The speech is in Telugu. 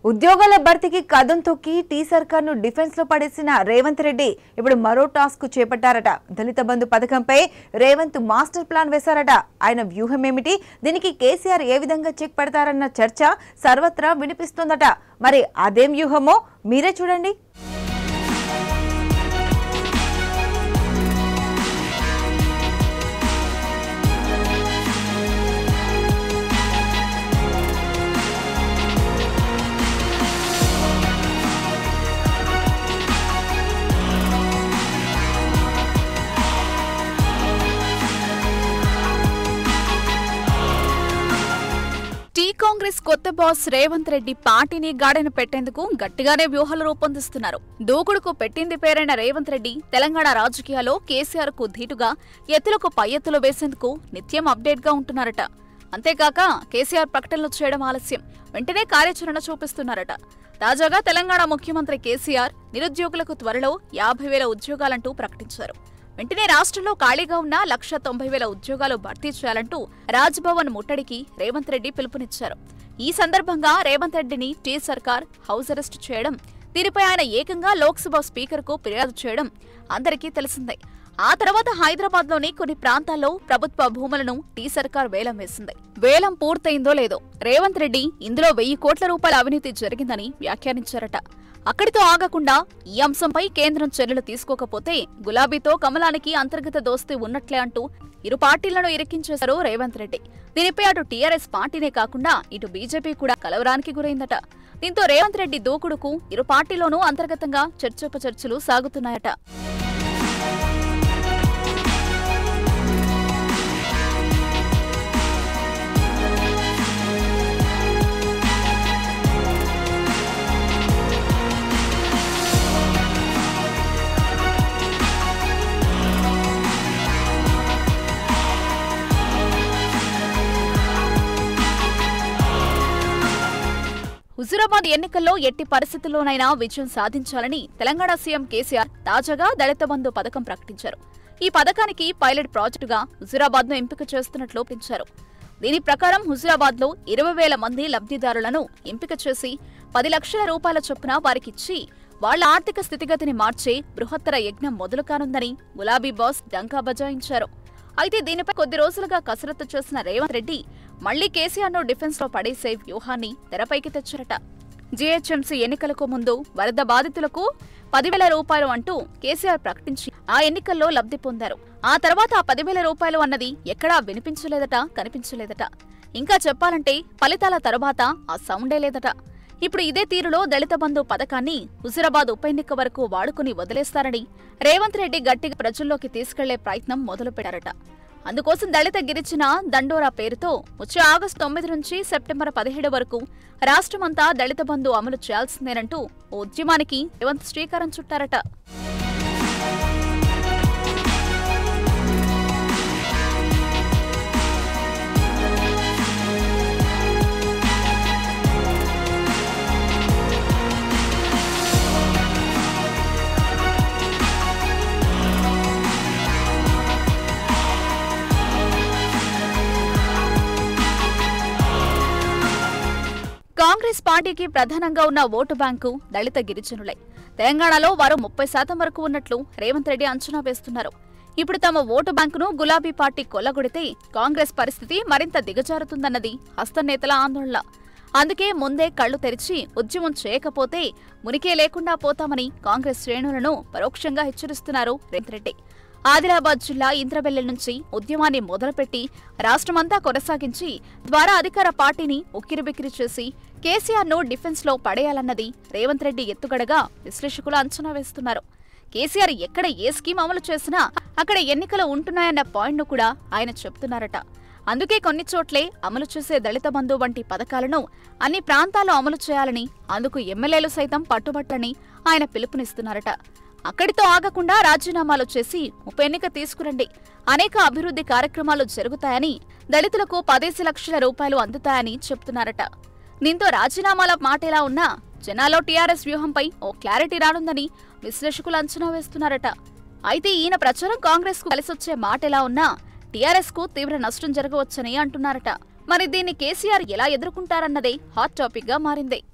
ఉద్యోగాల భర్తీకి కదం తొక్కి టీ సర్కార్ను డిఫెన్స్ లో పడేసిన రేవంత్ రెడ్డి ఇప్పుడు మరో టాస్క్ చేపట్టారట దళిత బంధు పథకంపై రేవంత్ మాస్టర్ ప్లాన్ వేశారట ఆయన వ్యూహం ఏమిటి దీనికి కేసీఆర్ ఏ విధంగా చెక్ పెడతారన్న చర్చ సర్వత్రా వినిపిస్తోందట మరి అదేం వ్యూహమో మీరే చూడండి టీ కాంగ్రెస్ కొత్త బాస్ రేవంత్ రెడ్డి పార్టీని గాడిన పెట్టేందుకు గట్టిగానే వ్యూహాలు రూపొందిస్తున్నారు దూకుడుకు పెట్టింది పేరైన రేవంత్ రెడ్డి తెలంగాణ రాజకీయాల్లో కేసీఆర్ కు ధీటుగా ఎత్తులకు పై ఎత్తులు వేసేందుకు నిత్యం అప్డేట్ గా ఉంటున్నారట అంతేకాక కేసీఆర్ ప్రకటనలు చేయడం ఆలస్యం వెంటనే కార్యాచరణ చూపిస్తున్నారట తాజాగా తెలంగాణ ముఖ్యమంత్రి కేసీఆర్ నిరుద్యోగులకు త్వరలో యాభై వేల ఉద్యోగాలంటూ ప్రకటించారు వెంటనే రాష్ట్రంలో ఖాళీగా ఉన్న లక్ష తొంభై వేల ఉద్యోగాలు భర్తీ చేయాలంటూ రాజ్భవన్ ముట్టడికి రేవంత్ రెడ్డి పిలుపునిచ్చారు ఈ సందర్భంగా రేవంత్ రెడ్డిని టీ సర్కార్ హౌస్ అరెస్ట్ చేయడం దీనిపై ఆయన ఏకంగా లోక్సభ స్పీకర్కు ఫిర్యాదు చేయడం అందరికీ తెలిసిందే ఆ తర్వాత హైదరాబాద్ లోని కొన్ని ప్రాంతాల్లో ప్రభుత్వ భూములను టీ సర్కార్ వేలం వేసింది వేలం పూర్తయిందో లేదో రేవంత్ రెడ్డి ఇందులో వెయ్యి కోట్ల రూపాయల అవినీతి జరిగిందని వ్యాఖ్యానించారట అక్కడితో ఆగకుండా ఈ అంశంపై కేంద్రం చర్యలు తీసుకోకపోతే గులాబీతో కమలానికి అంతర్గత దోస్తీ ఉన్నట్లే అంటూ ఇరు పార్టీలను ఇరికించేశారు రేవంత్ రెడ్డి దీనిపై అటు టీఆర్ఎస్ పార్టీనే కాకుండా ఇటు బీజేపీ కూడా కలవరానికి గురైందట దీంతో రేవంత్ రెడ్డి దూకుడుకు ఇరు పార్టీలోనూ అంతర్గతంగా చర్చోపచర్చలు సాగుతున్నాయట హుజురాబాద్ ఎన్నికల్లో ఎట్టి పరిస్థితుల్లోనైనా విజయం సాధించాలని తెలంగాణ సీఎం కేసీఆర్ తాజాగా దళిత బంధు పథకం ప్రకటించారు ఈ పథకానికి పైలట్ ప్రాజెక్టుగా హుజురాబాద్ ను ఎంపిక చేస్తున్నట్లు పెంచారు దీని ప్రకారం హుజురాబాద్ లో ఇరవై వేల మంది లబ్ధిదారులను ఎంపిక చేసి పది లక్షల రూపాయల చొప్పున వారికిచ్చి వాళ్ల ఆర్థిక స్థితిగతిని మార్చే బృహత్తర యజ్ఞం మొదలు కానుందని గులాబీ బాస్ డంకా బజాయించారు అయితే దీనిపై కొద్ది రోజులుగా కసరత్తు చేసిన రేవంత్ రెడ్డి మళ్లీ కేసీఆర్ను డిఫెన్స్ లో పడేసే వ్యూహాన్ని తెరపైకి తెచ్చారట జీహెచ్ఎంసీ ఎన్నికలకు ముందు వరద బాధితులకు పదివేల రూపాయలు అంటూ కేసీఆర్ ప్రకటించి ఆ ఎన్నికల్లో లబ్ధి పొందారు ఆ తర్వాత ఆ పదివేల రూపాయలు అన్నది ఎక్కడా వినిపించలేదట కనిపించలేదట ఇంకా చెప్పాలంటే ఫలితాల తరువాత ఆ సౌండే లేదట ఇప్పుడు ఇదే తీరులో దళిత బంధు పథకాన్ని హుజురాబాద్ ఉప ఎన్నిక వరకు వాడుకుని వదిలేస్తారని రేవంత్ రెడ్డి గట్టిగా ప్రజల్లోకి తీసుకెళ్లే ప్రయత్నం మొదలుపెట్టారట అందుకోసం దళిత గిరిచిన దండోరా పేరుతో వచ్చే ఆగస్టు తొమ్మిది నుంచి సెప్టెంబర్ పదిహేడు వరకు రాష్ట్రమంతా దళిత బంధు అమలు చేయాల్సిందేనంటూ ఓ ఉద్యమానికి రేవంత్ శ్రీకారం చుట్టారట కాంగ్రెస్ పార్టీకి ప్రధానంగా ఉన్న ఓటు బ్యాంకు దళిత గిరిజనులే తెలంగాణలో వారు ముప్పై శాతం వరకు ఉన్నట్లు రేవంత్ రెడ్డి అంచనా వేస్తున్నారు ఇప్పుడు తమ ఓటు బ్యాంకును గులాబీ పార్టీ కొల్లగొడితే కాంగ్రెస్ పరిస్థితి మరింత దిగజారుతుందన్నది హస్తనేతల ఆందోళన అందుకే ముందే కళ్లు తెరిచి ఉద్యమం చేయకపోతే మునికే లేకుండా పోతామని కాంగ్రెస్ శ్రేణులను పరోక్షంగా హెచ్చరిస్తున్నారు రేవంత్ రెడ్డి ఆదిలాబాద్ జిల్లా ఇంద్రబెల్లె నుంచి ఉద్యమాన్ని మొదలుపెట్టి రాష్ట్రమంతా కొనసాగించి ద్వారా అధికార పార్టీని ఉక్కిరిబిక్కిరి చేసి కేసీఆర్ ను డిఫెన్స్ లో పడేయాలన్నది రేవంత్ రెడ్డి ఎత్తుగడగా విశ్లేషకులు అంచనా వేస్తున్నారు కేసీఆర్ ఎక్కడ ఏ స్కీమ్ అమలు చేసినా అక్కడ ఎన్నికలు ఉంటున్నాయన్న పాయింట్ ను కూడా ఆయన చెబుతున్నారట అందుకే కొన్ని చోట్లే అమలు చేసే దళిత బంధు వంటి పథకాలను అన్ని ప్రాంతాల్లో అమలు చేయాలని అందుకు ఎమ్మెల్యేలు సైతం పట్టుబట్టని ఆయన పిలుపునిస్తున్నారట అక్కడితో ఆగకుండా రాజీనామాలు చేసి ఉప ఎన్నిక తీసుకురండి అనేక అభివృద్ధి కార్యక్రమాలు జరుగుతాయని దళితులకు పదేసి లక్షల రూపాయలు అందుతాయని చెప్తున్నారట దీంతో రాజీనామాల మాటేలా ఉన్నా జనాల్లో టీఆర్ఎస్ వ్యూహంపై ఓ క్లారిటీ రానుందని విశ్లేషకులు అంచనా వేస్తున్నారట అయితే ఈయన ప్రచారం కాంగ్రెస్ కు కలిసొచ్చే మాటెలా ఉన్నా టీఆర్ఎస్ కు తీవ్ర నష్టం జరగవచ్చని అంటున్నారట మరి దీన్ని కేసీఆర్ ఎలా ఎదుర్కొంటారన్నదే హాట్ టాపిక్ గా మారింది